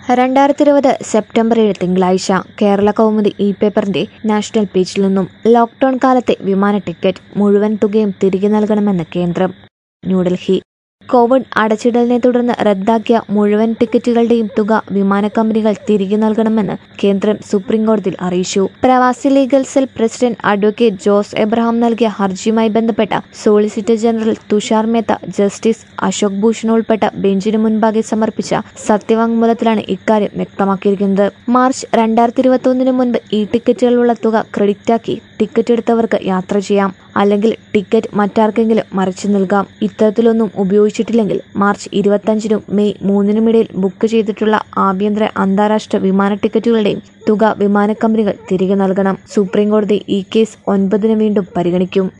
രണ്ടായിരത്തി ഇരുപത് സെപ്റ്റംബർ ഏഴ് തിങ്കളാഴ്ച കേരള കൗമുദി ഇ പേപ്പറിന്റെ നാഷണൽ പേജിൽ നിന്നും ലോക്ഡൌൺ കാലത്തെ വിമാന ടിക്കറ്റ് മുഴുവൻ തുകയും തിരികെ നൽകണമെന്ന് കേന്ദ്രം ന്യൂഡൽഹി കോവിഡ് അടച്ചിടലിനെ തുടർന്ന് റദ്ദാക്കിയ മുഴുവൻ ടിക്കറ്റുകളുടെയും തുക വിമാന കമ്പനികൾ തിരികെ നൽകണമെന്ന് കേന്ദ്രം സുപ്രീം കോടതിയിൽ അറിയിച്ചു Pravasi legal cell president advocate Jose Abraham നൽകിയ ഹർജിയുമായി ബന്ധപ്പെട്ട solicitor general Tushar Mehta justice Ashok Bhushan ഉൾപ്പെട്ട ബെഞ്ചിന് മുൻപാകെ സമർപ്പിച്ച സത്യവാങ്മൂലത്തിലാണ് ഇക്കാര്യം വ്യക്തമാക്കിയിരിക്കുന്നത് മാർച്ച് രണ്ടായിരത്തി ഇരുപത്തി മുൻപ് ഈ ടിക്കറ്റുകളുള്ള തുക ക്രെഡിറ്റാക്കി ടിക്കറ്റ് എടുത്തവർക്ക് യാത്ര ചെയ്യാം അല്ലെങ്കിൽ ടിക്കറ്റ് മറ്റാർക്കെങ്കിലും മറിച്ചു നൽകാം ഇത്തരത്തിലൊന്നും ഉപയോഗിച്ചിട്ടില്ലെങ്കിൽ മാർച്ച് ഇരുപത്തഞ്ചിനും മെയ് മൂന്നിനും ഇടയിൽ ബുക്ക് ചെയ്തിട്ടുള്ള ആഭ്യന്തര അന്താരാഷ്ട്ര വിമാന ടിക്കറ്റുകളുടെയും തുക വിമാന കമ്പനികൾ തിരികെ നൽകണം സുപ്രീം കോടതി ഈ കേസ് ഒൻപതിന് വീണ്ടും പരിഗണിക്കും